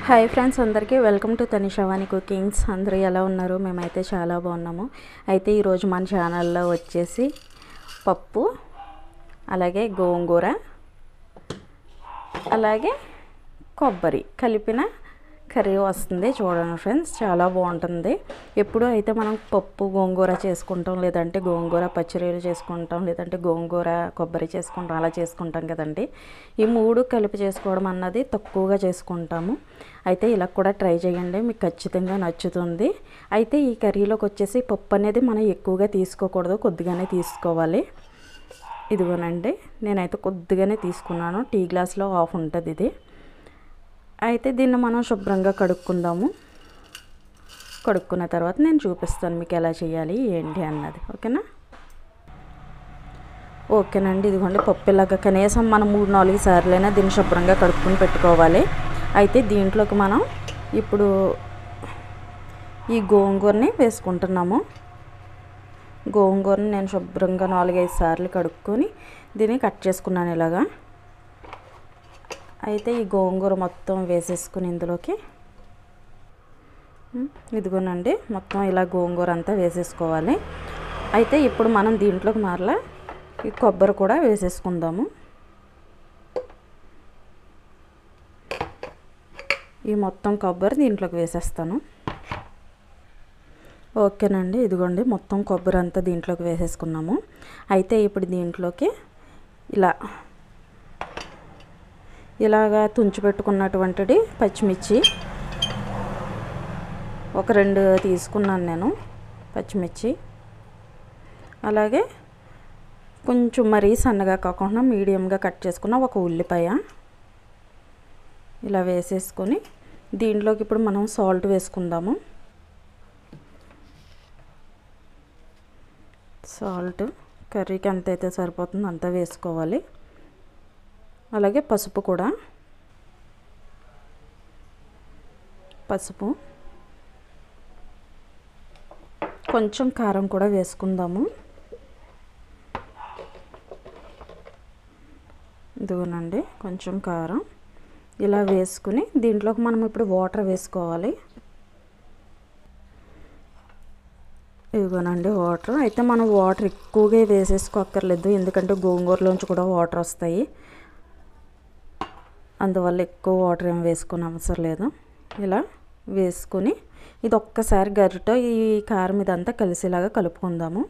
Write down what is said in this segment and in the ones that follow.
hi friends అందరికీ welcome to Tanishavani cookings అందరూ ఎలా ఉన్నారు మేమైతే చాలా బాగున్నాము అయితే ఈరోజు మన ఛానల్లో వచ్చేసి పప్పు అలాగే గోంగూర అలాగే కొబ్బరి కలిపిన కర్రీ వస్తుంది చూడండి ఫ్రెండ్స్ చాలా బాగుంటుంది ఎప్పుడు అయితే మనం పప్పు గోంగూర చేసుకుంటాం లేదంటే గోంగూర పచ్చడిలు చేసుకుంటాం లేదంటే గోంగూర కొబ్బరి చేసుకుంటాం అలా చేసుకుంటాం కదండి ఈ మూడు కలిపి చేసుకోవడం అన్నది తక్కువగా చేసుకుంటాము అయితే ఇలా కూడా ట్రై చేయండి మీకు ఖచ్చితంగా నచ్చుతుంది అయితే ఈ కర్రీలోకి వచ్చేసి పప్పు అనేది మనం ఎక్కువగా తీసుకోకూడదు కొద్దిగానే తీసుకోవాలి ఇదిగోనండి నేనైతే కొద్దిగానే తీసుకున్నాను టీ గ్లాస్లో ఆఫ్ ఉంటుంది ఇది అయితే దీన్ని మనం శుభ్రంగా కడుక్కుందాము కడుక్కున్న తర్వాత నేను చూపిస్తాను మీకు ఎలా చేయాలి ఏంటి అన్నది ఓకేనా ఓకేనండి ఇదిగోండి పప్పు ఇలాగ కనీసం మనం మూడు నాలుగు సార్లైనా దీన్ని శుభ్రంగా కడుక్కుని పెట్టుకోవాలి అయితే దీంట్లోకి మనం ఇప్పుడు ఈ గోంగూరని వేసుకుంటున్నాము గోంగూరని నేను శుభ్రంగా నాలుగైదు సార్లు కడుక్కొని దీన్ని కట్ చేసుకున్నాను ఇలాగా అయితే ఈ గోంగూర మొత్తం వేసేసుకుని ఇందులోకి ఇదిగోనండి మొత్తం ఇలా గోంగూర అంతా వేసేసుకోవాలి అయితే ఇప్పుడు మనం దీంట్లోకి మరలా ఈ కొబ్బరి కూడా వేసేసుకుందాము ఈ మొత్తం కొబ్బరి దీంట్లోకి వేసేస్తాను ఓకేనండి ఇదిగోండి మొత్తం కొబ్బరి అంతా దీంట్లోకి వేసేసుకున్నాము అయితే ఇప్పుడు దీంట్లోకి ఇలా ఇలాగా తుంచి పెట్టుకున్నటువంటిది పచ్చిమిర్చి ఒక రెండు తీసుకున్నాను నేను పచ్చిమిర్చి అలాగే కొంచెం మరీ సన్నగా కాకుండా మీడియంగా కట్ చేసుకున్న ఒక ఉల్లిపాయ ఇలా వేసేసుకొని దీంట్లోకి ఇప్పుడు మనం సాల్ట్ వేసుకుందాము సాల్ట్ కర్రీకి ఎంత అయితే సరిపోతుందో అంత వేసుకోవాలి అలాగే పసుపు కూడా పసుపు కొంచెం కారం కూడా వేసుకుందాము ఇదిగోనండి కొంచెం కారం ఇలా వేసుకుని దీంట్లోకి మనం ఇప్పుడు వాటర్ వేసుకోవాలి ఇదిగోనండి వాటర్ అయితే మనం వాటర్ ఎక్కువగా వేసేసుకోక్కర్లేదు ఎందుకంటే గోంగూరలోంచి కూడా వాటర్ వస్తాయి అందువల్ల ఎక్కువ వాటర్ ఏం వేసుకుని అవసరం లేదు ఇలా వేసుకొని ఇది ఒక్కసారి గరిటో ఈ కారం ఇదంతా కలిసేలాగా కలుపుకుందాము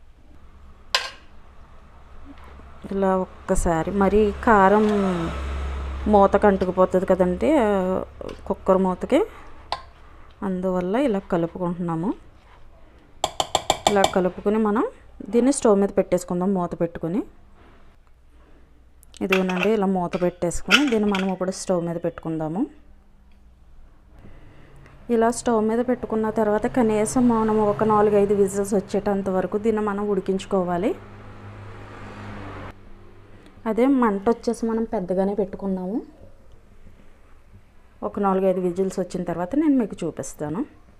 ఇలా ఒక్కసారి మరి కారం మూతకు అంటుకుపోతుంది కదండి కుక్కర్ మూతకి అందువల్ల ఇలా కలుపుకుంటున్నాము ఇలా కలుపుకొని మనం దీన్ని స్టవ్ మీద పెట్టేసుకుందాం మూత పెట్టుకొని ఇదిగోనండి ఇలా మూత పెట్టేసుకుని దీన్ని మనం ఇప్పుడు స్టవ్ మీద పెట్టుకుందాము ఇలా స్టవ్ మీద పెట్టుకున్న తర్వాత కనీసం మనం ఒక నాలుగైదు విజిల్స్ వచ్చేటంత వరకు దీన్ని మనం ఉడికించుకోవాలి అదే మంట వచ్చేసి మనం పెద్దగానే పెట్టుకున్నాము ఒక నాలుగైదు విజిల్స్ వచ్చిన తర్వాత నేను మీకు చూపిస్తాను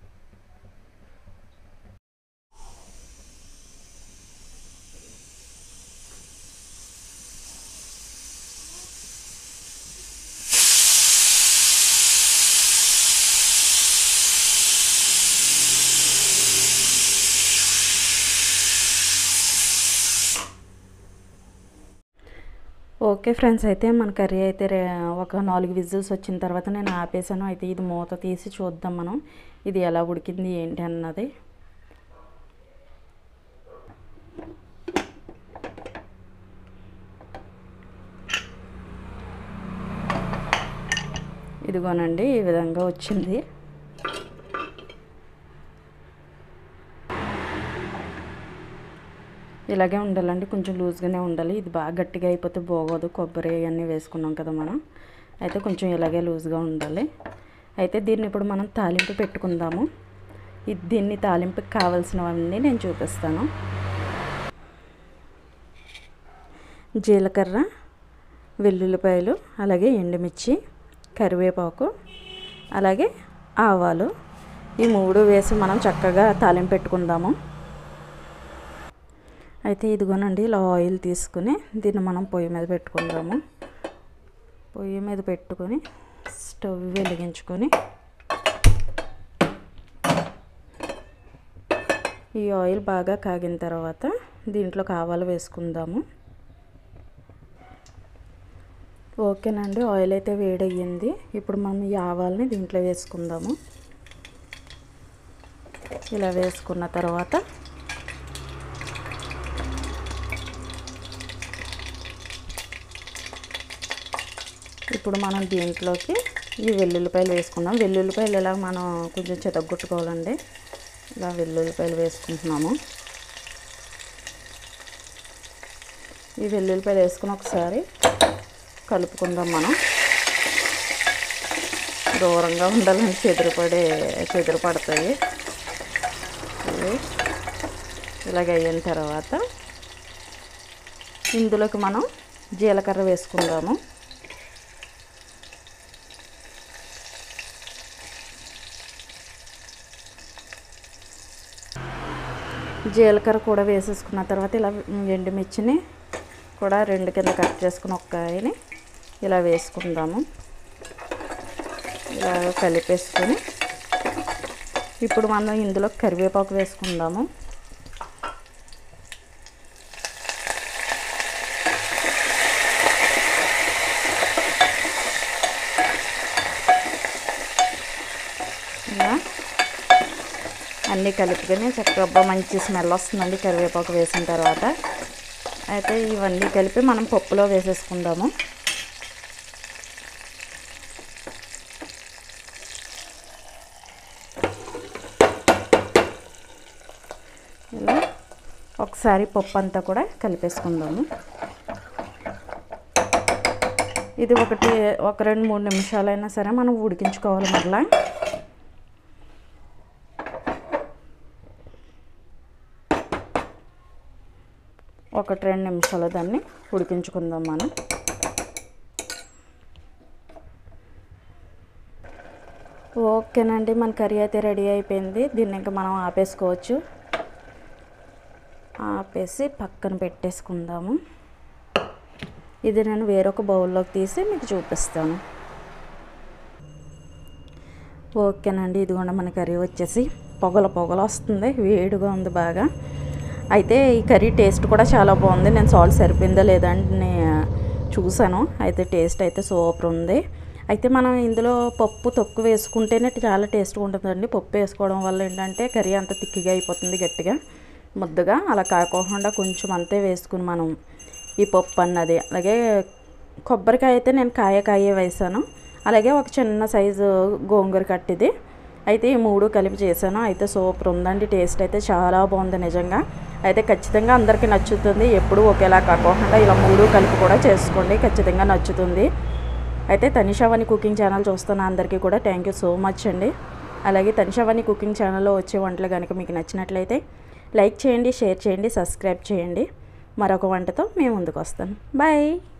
ఓకే ఫ్రెండ్స్ అయితే మన కర్రీ అయితే ఒక నాలుగు విజిల్స్ వచ్చిన తర్వాత నేను ఆపేసాను అయితే ఇది మూత తీసి చూద్దాం మనం ఇది ఎలా ఉడికింది ఏంటి అన్నది ఇదిగోనండి ఈ విధంగా వచ్చింది ఇలాగే ఉండాలండి కొంచెం లూజ్గానే ఉండాలి ఇది బాగా గట్టిగా అయిపోతే బాగోదు కొబ్బరి అవన్నీ వేసుకున్నాం కదా మనం అయితే కొంచెం ఇలాగే లూజ్గా ఉండాలి అయితే దీన్ని ఇప్పుడు మనం తాలింపు పెట్టుకుందాము ఇది దీన్ని తాలింపుకి కావాల్సినవన్నీ నేను చూపిస్తాను జీలకర్ర వెల్లుల్లిపాయలు అలాగే ఎండుమిర్చి కరివేపాకు అలాగే ఆవాలు ఈ మూడు వేసి మనం చక్కగా తాలింపు పెట్టుకుందాము అయితే ఇదిగోనండి ఇలా ఆయిల్ తీసుకుని దీన్ని మనం పొయ్యి మీద పెట్టుకుందాము పొయ్యి మీద పెట్టుకొని స్టవ్ వెలిగించుకొని ఈ ఆయిల్ బాగా కాగిన తర్వాత దీంట్లో ఆవాలు వేసుకుందాము ఓకేనండి ఆయిల్ అయితే వేడయ్యింది ఇప్పుడు మనం ఈ ఆవాల్ని దీంట్లో వేసుకుందాము ఇలా వేసుకున్న తర్వాత ఇప్పుడు మనం దీంట్లోకి ఈ వెల్లుల్లిపాయలు వేసుకుందాం వెల్లుల్లిపాయలు ఇలా మనం కొంచెం చెతగొట్టుకోవాలండి ఇలా వెల్లుల్లిపాయలు వేసుకుంటున్నాము ఈ వెల్లుల్లిపాయలు వేసుకుని ఒకసారి కలుపుకుందాం మనం దూరంగా ఉండాలని చెదిరిపడే చెదిరిపడతాయి ఇవి ఇలాగ అయిన తర్వాత ఇందులోకి మనం జీలకర్ర వేసుకుందాము జీలకర్ర కూడా వేసేసుకున్న తర్వాత ఇలా ఎండుమిర్చిని కూడా రెండు కింద కట్ చేసుకుని ఒక కాయని ఇలా వేసుకుందాము ఇలా కలిపేసుకొని ఇప్పుడు మనం ఇందులో కరివేపాకు వేసుకుందాము ఇలా అన్నీ కలుపుకొని చక్కగా మంచి స్మెల్ వస్తుందండి కరివేపాకు వేసిన తర్వాత అయితే ఇవన్నీ కలిపి మనం పప్పులో వేసేసుకుందాము ఇలా ఒకసారి పప్పు అంతా కూడా కలిపేసుకుందాము ఇది ఒకటి ఒక రెండు మూడు నిమిషాలైనా సరే మనం ఉడికించుకోవాలి మరలా ఒకటి రెండు నిమిషాలు దాన్ని ఉడికించుకుందాం మనం ఓకేనండి మన కర్రీ అయితే రెడీ అయిపోయింది దీన్ని ఇంకా మనం ఆపేసుకోవచ్చు ఆపేసి పక్కన పెట్టేసుకుందాము ఇది నేను వేరొక బౌల్లోకి తీసి మీకు చూపిస్తాను ఓకేనండి ఇదిగోండి మన కర్రీ వచ్చేసి పొగల పొగలు వస్తుంది వేడిగా ఉంది బాగా అయితే ఈ కర్రీ టేస్ట్ కూడా చాలా బాగుంది నేను సాల్ట్ సరిపోయిందా లేదా అని నేను చూసాను అయితే టేస్ట్ అయితే సూపర్ ఉంది అయితే మనం ఇందులో పప్పు తక్కువ వేసుకుంటేనే చాలా టేస్ట్గా ఉంటుందండి పప్పు వేసుకోవడం వల్ల ఏంటంటే కర్రీ అంత తిక్కిగా అయిపోతుంది గట్టిగా ముద్దగా అలా కాకోకుండా కొంచెం అంతే వేసుకుని మనం ఈ పప్పు అన్నది అలాగే కొబ్బరికాయ అయితే నేను కాయ కాయ వేసాను అలాగే ఒక చిన్న సైజు గోంగూర కట్టిది అయితే ఈ మూడు కలిపి చేశాను అయితే సూపర్ ఉందండి టేస్ట్ అయితే చాలా బాగుంది నిజంగా అయితే ఖచ్చితంగా అందరికీ నచ్చుతుంది ఎప్పుడు ఒకేలా కాకుండా ఇలా మూడు కలిపి కూడా చేసుకోండి ఖచ్చితంగా నచ్చుతుంది అయితే తనిషావని కుకింగ్ ఛానల్ చూస్తున్న అందరికీ కూడా థ్యాంక్ యూ సో మచ్ అండి అలాగే తనిషావని కుకింగ్ ఛానల్లో వచ్చే వంటలు కనుక మీకు నచ్చినట్లయితే లైక్ చేయండి షేర్ చేయండి సబ్స్క్రైబ్ చేయండి మరొక వంటతో మేము ముందుకు వస్తాను బాయ్